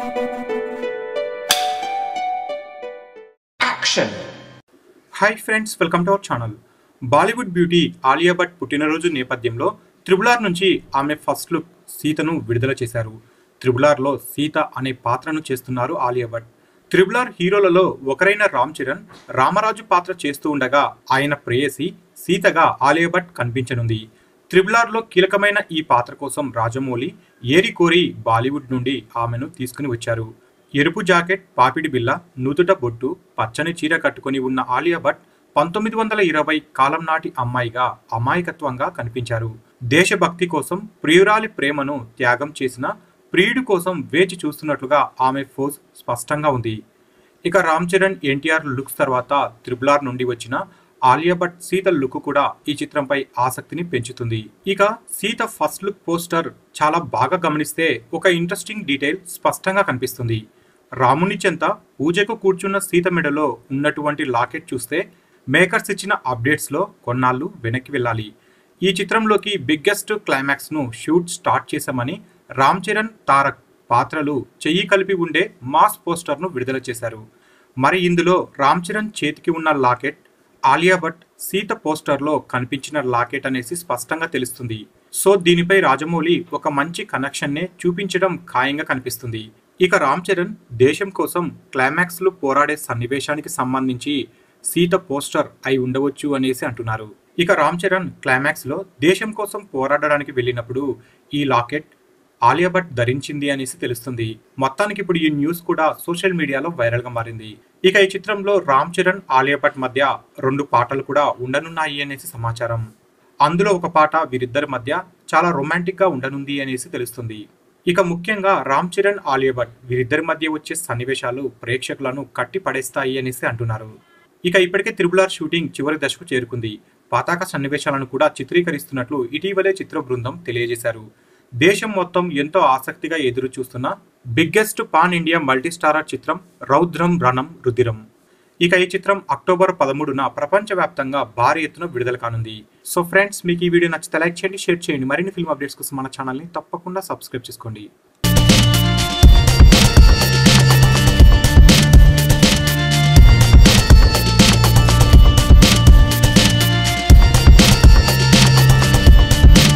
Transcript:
Action! Hi friends welcome to our channel Bollywood beauty Alia Bhatt పుట్టినరోజు నేపథ్యంలో త్రిబులార్ నుంచి ఆమె ఫస్ట్ లుక్ సీతను విడుదల చేశారు త్రిబులార్లో సీత అనే పాత్రను చేస్తున్నారు ఆలియా భట్ త్రిబులార్ హీరోలలో ఒకరైన రామ్ చరణ్ రామరాజు పాత్ర చేస్తూ ఉండగా ఆయన ప్రేయసి సీతగా ఆలియా భట్ కనిపించనుంది త్రిబులార్లో కీలకమైన ఈ పాత్ర కోసం రాజమౌళి ఏరి కోరి బాలీవుడ్ నుండి ఆమెను తీసుకుని వచ్చారు ఎరుపు జాకెట్ పాపిడి బిల్ల నుదుట బొట్టు పచ్చని చీర కట్టుకొని ఉన్న ఆలియా భట్ పంతొమ్మిది వందల ఇరవై కాలం నాటి అమ్మాయిగా అమాయకత్వంగా కనిపించారు దేశభక్తి కోసం ప్రియురాలి ప్రేమను త్యాగం చేసిన ప్రియుడి కోసం వేచి చూస్తున్నట్లుగా ఆమె ఫోజ్ స్పష్టంగా ఉంది ఇక రామ్ చరణ్ ఎన్టీఆర్ లుక్స్ తర్వాత త్రిబులార్ నుండి వచ్చిన ఆలియా భట్ సీత లుక్ కూడా ఈ చిత్రంపై ఆసక్తిని పెంచుతుంది ఇక సీత ఫస్ట్ లుక్ పోస్టర్ చాలా బాగా గమనిస్తే ఒక ఇంట్రెస్టింగ్ డీటెయిల్ స్పష్టంగా కనిపిస్తుంది రాముని చెంత పూజకు కూర్చున్న సీత మెడలో ఉన్నటువంటి లాకెట్ చూస్తే మేకర్స్ ఇచ్చిన అప్డేట్స్లో కొన్నాళ్ళు వెనక్కి వెళ్ళాలి ఈ చిత్రంలోకి బిగ్గెస్ట్ క్లైమాక్స్ను షూట్ స్టార్ట్ చేశామని రామ్ చరణ్ తారక్ పాత్రలు చెయ్యి కలిపి ఉండే మాస్ పోస్టర్ను విడుదల చేశారు మరి ఇందులో రామ్ చరణ్ చేతికి ఉన్న లాకెట్ ఆలియా భట్ సీత పోస్టర్లో కనిపించిన లాకెట్ అనేసి స్పష్టంగా తెలుస్తుంది సో దీనిపై రాజమౌళి ఒక మంచి కనెక్షన్నే చూపించడం ఖాయంగా కనిపిస్తుంది ఇక రామ్ చరణ్ దేశం కోసం క్లైమాక్స్లో పోరాడే సన్నివేశానికి సంబంధించి సీత పోస్టర్ అయి ఉండవచ్చు అనేసి అంటున్నారు ఇక రామ్ చరణ్ క్లైమాక్స్లో దేశం కోసం పోరాడడానికి వెళ్ళినప్పుడు ఈ లాకెట్ ఆలియా భట్ ధరించింది అనేసి తెలుస్తుంది మొత్తానికి ఇప్పుడు ఈ న్యూస్ కూడా సోషల్ మీడియాలో వైరల్ గా మారింది ఇక ఈ చిత్రంలో రామ్ చరణ్ ఆలియా భట్ మధ్య రెండు పాటలు కూడా ఉండనున్నాయి అనేసి సమాచారం అందులో ఒక పాట వీరిద్దరి మధ్య చాలా రొమాంటిక్ గా ఉండనుంది అనేసి తెలుస్తుంది ఇక ముఖ్యంగా రామ్ చరణ్ ఆలియా భట్ వీరిద్దరి మధ్య వచ్చే సన్నివేశాలు ప్రేక్షకులను కట్టి పడేస్తాయి అనేసి అంటున్నారు ఇక ఇప్పటికే త్రిబులార్ షూటింగ్ చివరి దశకు చేరుకుంది పతాక సన్నివేశాలను కూడా చిత్రీకరిస్తున్నట్లు ఇటీవలే చిత్ర బృందం తెలియజేశారు దేశం మొత్తం ఎంతో ఆసక్తిగా ఎదురు చూస్తున్న బిగ్గెస్ట్ పాన్ ఇండియా మల్టీస్టారర్ చిత్రం రౌద్రం రణం రుధిరం ఇక ఈ చిత్రం అక్టోబర్ పదమూడున ప్రపంచవ్యాప్తంగా భారీ ఎత్తున విడుదల కానుంది సో ఫ్రెండ్స్ మీకు ఈ వీడియో నచ్చితే లైక్ చేయండి షేర్ చేయండి మరిన్ని ఫిల్మ్ అప్డేట్స్ కోసం మన ఛానల్ని తప్పకుండా సబ్స్క్రైబ్ చేసుకోండి